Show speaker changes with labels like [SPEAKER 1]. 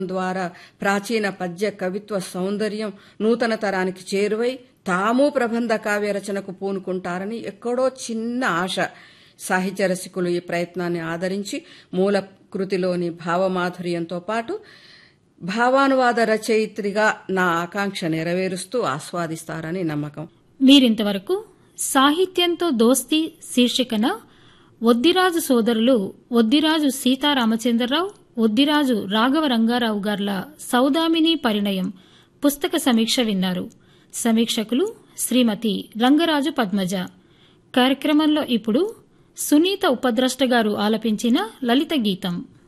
[SPEAKER 1] ద్వారా ప్రాచీన పద్య కవిత్వ సౌందర్యం నూతన తరానికి చేరువై తాము ప్రబంధ కావ్య రచనకు పూనుకుంటారని ఎక్కడో చిన్న ఆశ సాహిత్య రసికులు ఈ ప్రయత్నాన్ని ఆదరించి మూల కృతిలోని భావమాధుర్యంతో పాటు భావానువాద రచయిత్రిగా నా ఆకాంక్ష నెరవేరుస్తూ ఆస్వాదిస్తారని నమ్మకం
[SPEAKER 2] మీరింతవరకు సాహిత్యంతో దోస్తీ శీర్షికన ఒద్దిరాజు సోదరులు ఒద్దిరాజు సీతారామచంద్రరావు ఒద్దిరాజు రాఘవ రంగారావు గార్ల సౌదామిని పరిణయం పుస్తక సమీక్ష విన్నారు సమీక్షకులు శ్రీమతి రంగరాజు పద్మజ కార్యక్రమంలో ఇప్పుడు సునీత ఉపద్రష్ట గారు ఆలపించిన లలిత గీతం